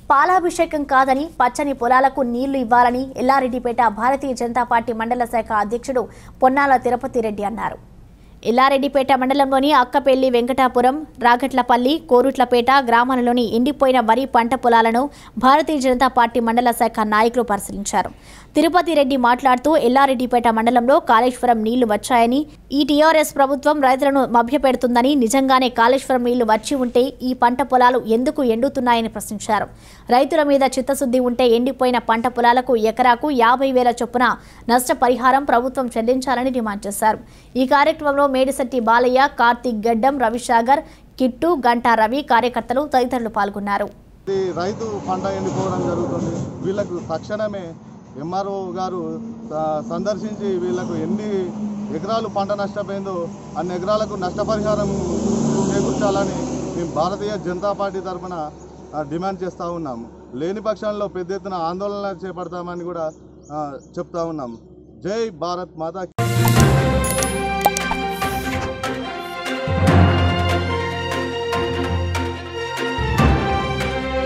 పాలాభిషేకం కాదని పచ్చని పొలాలకు నీళ్లు ఇవ్వాలని ఎల్లారెడ్డిపేట భారతీయ జనతా పార్టీ మండల శాఖ అధ్యక్షుడు పొన్నాల తిరుపతి రెడ్డి అన్నారు ఎల్లారెడ్డిపేట మండలంలోని అక్కపెల్లి వెంకటాపురం రాగట్లపల్లి కోరుట్లపేట గ్రామాలలోని ఎండిపోయిన వరి పంట పొలాలను భారతీయ జనతా పార్టీ మండల శాఖ నాయకులు పరిశీలించారు తిరుపతి రెడ్డి మాట్లాడుతూ ఎల్లారెడ్డిపేట మండలంలో కాళేశ్వరం నీళ్లు వచ్చాయని ఈ టీఆర్ఎస్ ప్రభుత్వం రైతులను మభ్యపెడుతుందని నిజంగానే కాళేశ్వరం నీళ్లు వచ్చి ఉంటే ఈ పంట పొలాలు ఎందుకు ఎండుతున్నాయని ప్రశ్నించారు రైతుల మీద చిత్తశుద్ధి ఉంటే ఎండిపోయిన పంట పొలాలకు ఎకరాకు యాభై వేల చొప్పున నష్టపరిహారం ప్రభుత్వం చెల్లించాలని డిమాండ్ చేశారు ఈ కార్యక్రమంలో మేడిశెట్టి బాలయ్య కార్తీక్ గడ్డం రవిసాగర్ కిట్టు గంటా రవి కార్యకర్తలు తదితరులు పాల్గొన్నారు ఇది రైతు పంట ఎండిపోవడం జరుగుతుంది వీళ్ళకు తక్షణమే ఎంఆర్ఓ గారు ఆ, సందర్శించి వీళ్ళకు ఎన్ని ఎకరాలు పంట నష్టపోయిందో అన్ని ఎకరాలకు నష్టపరిహారం చేకూర్చాలని మేము భారతీయ జనతా పార్టీ తరఫున ఆ, డిమాండ్ చేస్తూ ఉన్నాము లేని పక్షంలో పెద్ద ఎత్తున ఆందోళన చేపడతామని కూడా ఆ, చెప్తా ఉన్నాం జై భారత్ మాతా